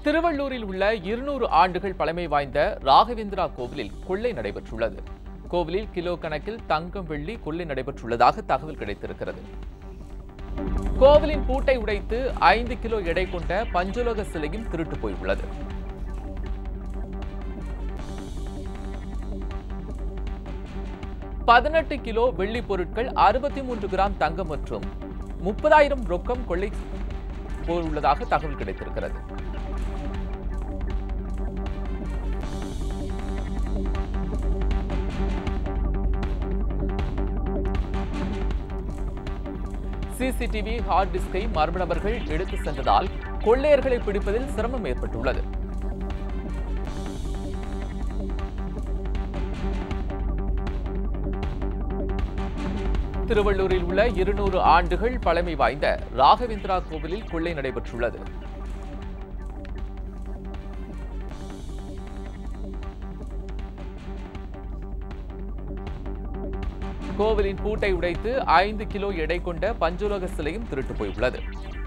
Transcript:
திருவள்ளூரில் உள்ள இருநூறு ஆண்டுகள் பழமை வாய்ந்த ராகவேந்திரா கோவிலில் கொள்ளை நடைபெற்றுள்ளது கோவிலில் கிலோ கணக்கில் தங்கம் வெள்ளி கொள்ளை நடைபெற்றுள்ளதாக தகவல் கிடைத்திருக்கிறது கோவிலின் பூட்டை உடைத்து ஐந்து கிலோ எடை கொண்ட பஞ்சலோக சிலையும் திருட்டு போயுள்ளது பதினெட்டு கிலோ வெள்ளி பொருட்கள் அறுபத்தி மூன்று கிராம் தங்கம் மற்றும் முப்பதாயிரம் ரொக்கம் கொள்ளை போயுள்ளதாக தகவல் கிடைத்திருக்கிறது சிசிடிவி ஹார்ட் டிஸ்கை மர்ம நபர்கள் எடுத்து சென்றதால் கொள்ளையர்களை பிடிப்பதில் சிரமம் ஏற்பட்டுள்ளது திருவள்ளூரில் உள்ள இருநூறு ஆண்டுகள் பழமை வாய்ந்த ராகவேந்திரா கோவிலில் கொள்ளை நடைபெற்றுள்ளது கோவிலின் பூட்டை உடைத்து ஐந்து கிலோ எடை கொண்ட பஞ்சலோக சிலையும் திருட்டு போயுள்ளது